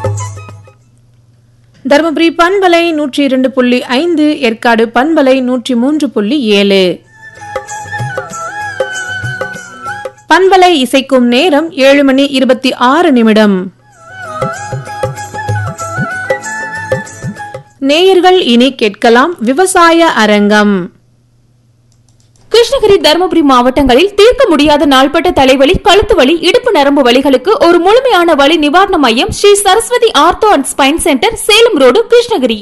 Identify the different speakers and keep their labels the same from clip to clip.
Speaker 1: தருமபுரி பண்பலை நூற்றி இரண்டு புள்ளி ஐந்து ஏற்காடு பண்பலை நூற்றி மூன்று புள்ளி ஏழு பண்பலை இசைக்கும் நேரம் ஏழு மணி இருபத்தி ஆறு நிமிடம் நேயர்கள் இனி கேட்கலாம் விவசாய அரங்கம்
Speaker 2: கிருஷ்ணகிரி தருமபுரி மாவட்டங்களில் தீர்க்க முடியாத நாள்பட்ட தலைவலி கழுத்து வலி இடுப்பு நரம்பு வலிகளுக்கு ஒரு முழுமையான வலி நிவாரண மையம் Sri Saraswathi ortho and spine centre Salem road Krishnagiri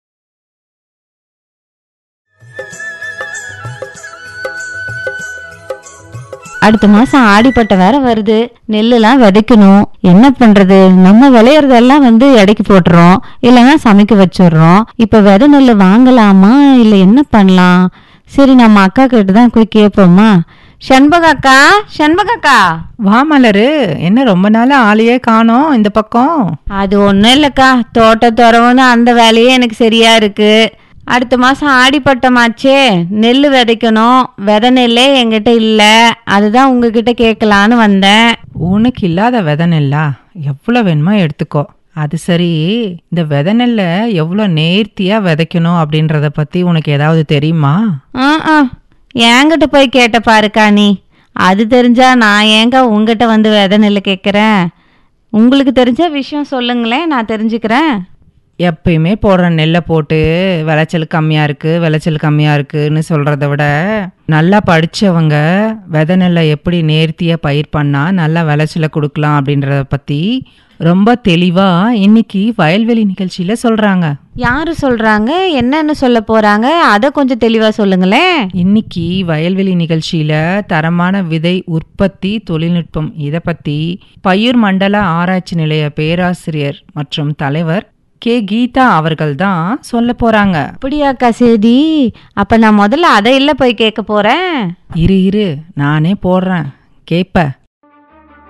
Speaker 3: அடுத்த மாசம் ஆடிப்பட்ட வேற வருது நெல்லுலாம் விதைக்கணும் என்ன பண்றது நம்ம விளையறதெல்லாம் வந்து எடைக்கு போட்டுறோம் இல்லைன்னா சமைக்க வச்சிடுறோம் இப்ப விதை நெல் வாங்கலாமா இல்ல என்ன பண்ணலாம் சரி நம்ம அக்கா கிட்ட தான் போய் கேட்போமா செண்பகக்கா செண்பகக்கா
Speaker 4: வா மலரு என்ன ரொம்ப நாள் ஆளையே காணோம் இந்த பக்கம்
Speaker 3: அது ஒண்ணும் இல்லக்கா தோட்ட துறவுன்னு அந்த வேலையே எனக்கு சரியா இருக்கு அடுத்த மாசம் ஆடிப்பட்டமாச்சே நெல் விதைக்கணும் விதை நெல்லே என்கிட்ட இல்ல அதுதான் உங்ககிட்ட கேட்கலான்னு வந்தேன்
Speaker 4: உனக்கு இல்லாத விதை நெல்லா எவ்வளோ வேணுமோ எடுத்துக்கோ அது சரி இந்த விதை நெல்லை எவ்வளோ நேர்த்தியாக விதைக்கணும் அப்படின்றத பற்றி உனக்கு ஏதாவது தெரியுமா
Speaker 3: ஆ ஆ என்கிட்ட போய் கேட்ட பாருக்கா நீ அது தெரிஞ்சா நான் ஏங்க உங்ககிட்ட வந்து விதை நெல் கேட்குறேன் உங்களுக்கு தெரிஞ்ச விஷயம் சொல்லுங்களேன் நான் தெரிஞ்சுக்கிறேன்
Speaker 4: எப்பயுமே போடுற நெல்லை போட்டு விளைச்சல் கம்மியாக இருக்குது விளைச்சல் கம்மியாக இருக்குன்னு சொல்கிறத விட நல்லா படித்தவங்க விதை நெல்லை எப்படி நேர்த்தியாக பயிர் பண்ணால் நல்லா விளைச்சலை கொடுக்கலாம் அப்படின்றத பற்றி ரொம்ப தெளிவாக இன்னைக்கு வயல்வெளி நிகழ்ச்சியில் சொல்கிறாங்க
Speaker 3: யாரு சொல்றாங்க என்னன்னு சொல்ல போறாங்க அதை கொஞ்சம் தெளிவா சொல்லுங்களேன்
Speaker 4: இன்னைக்கு வயல்வெளி நிகழ்ச்சியில தரமான விதை உற்பத்தி தொழில்நுட்பம் இதை பத்தி பயிர் மண்டல ஆராய்ச்சி நிலைய பேராசிரியர் மற்றும் தலைவர் கே கீதா அவர்கள் தான் சொல்ல போறாங்க
Speaker 3: அப்படியாக்கா சேதி அப்ப நான் முதல்ல அதை இல்ல போய் கேட்க போறேன்
Speaker 4: இரு இரு நானே போடுறேன் கேப்ப